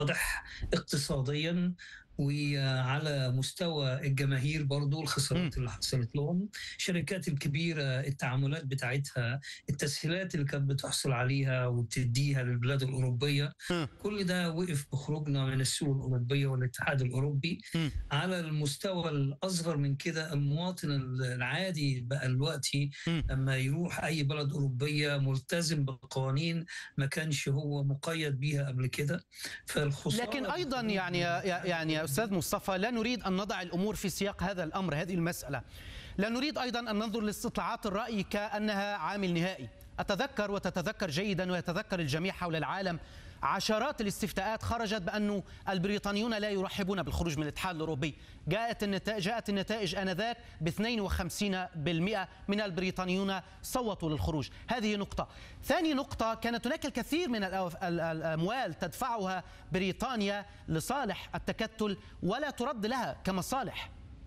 واضح اقتصاديا وعلى مستوى الجماهير برضو الخسارات اللي حصلت لهم الشركات الكبيرة التعاملات بتاعتها التسهيلات اللي كانت بتحصل عليها وبتديها للبلاد الأوروبية م. كل ده وقف بخروجنا من السوق الأوروبية والاتحاد الأوروبي م. على المستوى الأصغر من كده المواطن العادي بقى دلوقتي م. لما يروح أي بلد أوروبية ملتزم بقوانين ما كانش هو مقيد بيها قبل كده فالخسارة لكن ايضا يعني يعني يا استاذ مصطفى لا نريد ان نضع الامور في سياق هذا الامر هذه المساله لا نريد ايضا ان ننظر لاستطلاعات الراي كانها عامل نهائي اتذكر وتتذكر جيدا ويتذكر الجميع حول العالم عشرات الاستفتاءات خرجت بأن البريطانيون لا يرحبون بالخروج من الاتحاد الأوروبي جاءت النتائج, جاءت النتائج آنذاك ب 52% من البريطانيون صوتوا للخروج هذه نقطة ثاني نقطة كانت هناك الكثير من الأو- ال- الأموال تدفعها بريطانيا لصالح التكتل ولا ترد لها كمصالح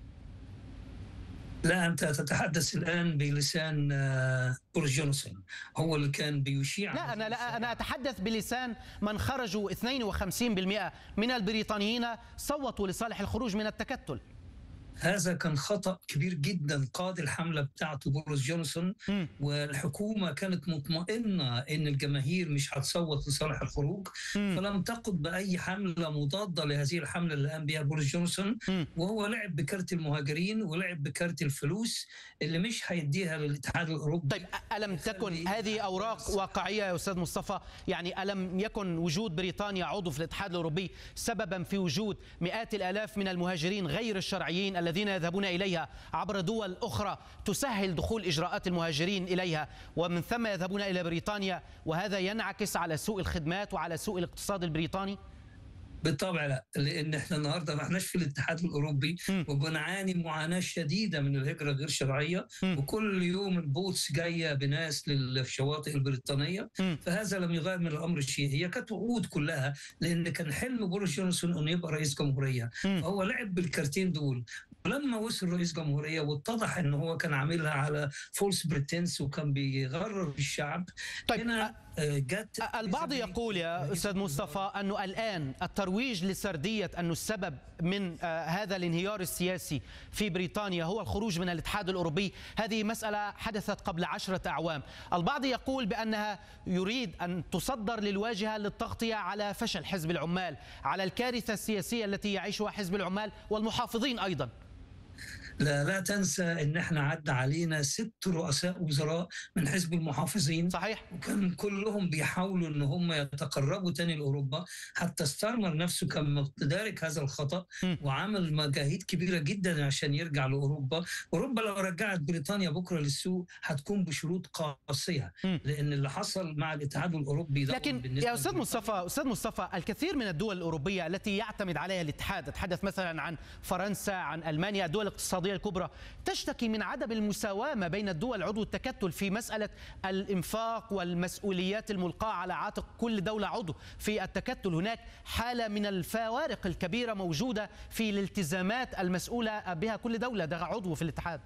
لا أنت تتحدث الآن بلسان آه، بوريس جونسون هو اللي كان بيشيع لا أنا لا أنا أتحدث بلسان من خرجوا 52% من البريطانيين صوتوا لصالح الخروج من التكتل هذا كان خطأ كبير جدا قاد الحملة بتاعته بوريس جونسون مم. والحكومة كانت مطمئنة أن الجماهير مش هتصوت لصالح الخروج مم. فلم تقد بأي حملة مضادة لهذه الحملة اللي قام بها بوريس جونسون مم. وهو لعب بكارت المهاجرين ولعب بكارت الفلوس اللي مش هيديها للاتحاد الأوروبي طيب ألم تكن هذه أوراق واقعية يا أستاذ مصطفى يعني ألم يكن وجود بريطانيا عضو في الاتحاد الأوروبي سببا في وجود مئات الآلاف من المهاجرين غير الشرعيين الذين يذهبون إليها عبر دول أخرى تسهل دخول إجراءات المهاجرين إليها ومن ثم يذهبون إلى بريطانيا وهذا ينعكس على سوء الخدمات وعلى سوء الاقتصاد البريطاني بالطبع لا لان احنا النهارده ما احناش في الاتحاد الاوروبي مم. وبنعاني معاناه شديده من الهجره غير شرعيه مم. وكل يوم البوتس جايه بناس للشواطئ البريطانيه مم. فهذا لم يغير من الامر شيء هي كانت وعود كلها لان كان حلم بوريس جونسون انه يبقى رئيس جمهوريه مم. فهو لعب بالكارتين دول ولما وصل رئيس جمهوريه واتضح ان هو كان عاملها على فولس بريتنس وكان بيغرر الشعب طيب، هنا آه، جت البعض يقول يا استاذ مصطفى انه الان الترويج لسرديه انه السبب من آه، هذا الانهيار السياسي في بريطانيا هو الخروج من الاتحاد الاوروبي، هذه مساله حدثت قبل عشره اعوام، البعض يقول بانها يريد ان تصدر للواجهه للتغطيه على فشل حزب العمال، على الكارثه السياسيه التي يعيشها حزب العمال والمحافظين ايضا. لا لا تنسى ان احنا عدى علينا ست رؤساء وزراء من حزب المحافظين صحيح؟ وكان كلهم بيحاولوا ان هم يتقربوا تاني لاوروبا حتى ستارمر نفسه كان متدارك هذا الخطا م. وعمل مجاهيد كبيره جدا عشان يرجع لاوروبا، اوروبا لو رجعت بريطانيا بكره للسوق هتكون بشروط قاسيه م. لان اللي حصل مع الاتحاد الاوروبي ده لكن بالنسبة يا استاذ لبريطانيا مصطفى استاذ مصطفى الكثير من الدول الاوروبيه التي يعتمد عليها الاتحاد اتحدث مثلا عن فرنسا عن المانيا الدول الاقتصاديه الكبرى تشتكي من عدم المساواه ما بين الدول عضو التكتل في مساله الانفاق والمسؤوليات الملقاه على عاتق كل دوله عضو في التكتل هناك حاله من الفوارق الكبيره موجوده في الالتزامات المسؤوله بها كل دوله ده عضو في الاتحاد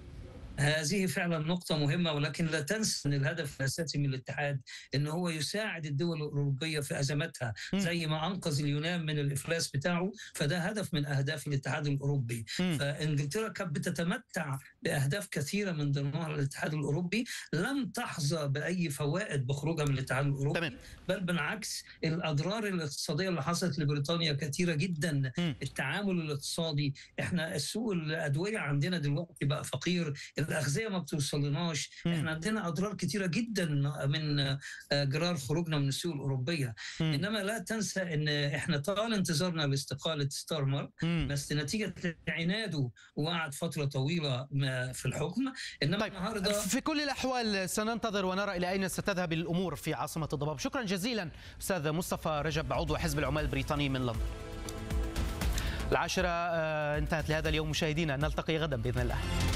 هذه فعلا نقطة مهمة ولكن لا تنسى أن الهدف الأساسي من الاتحاد أنه هو يساعد الدول الأوروبية في أزماتها م. زي ما أنقذ اليونان من الإفلاس بتاعه فده هدف من أهداف الاتحاد الأوروبي م. فإنجلترا كانت بتتمتع بأهداف كثيرة من ضمنها الاتحاد الأوروبي لم تحظى بأي فوائد بخروجها من الاتحاد الأوروبي تمام بل بالعكس الأضرار الاقتصادية اللي حصلت لبريطانيا كثيرة جدا م. التعامل الاقتصادي احنا السوق الادويه عندنا دلوقتي بقى فقير الاغذيه ما بتوصلناش مم. احنا عندنا اضرار كتيره جدا من آه، جرار خروجنا من السوق الاوروبيه مم. انما لا تنسى ان احنا طال انتظارنا لاستقاله ستارمر مم. بس نتيجه عناده وقعد فتره طويله ما في الحكم انما طيب النهارده في كل الأحوال سننتظر ونرى إلى أين ستذهب الأمور في عاصمة الضباب شكرا جزيلا أستاذ مصطفى رجب عضو حزب العمال البريطاني من لندن العاشرة آه، انتهت لهذا اليوم مشاهدينا نلتقي غدا بإذن الله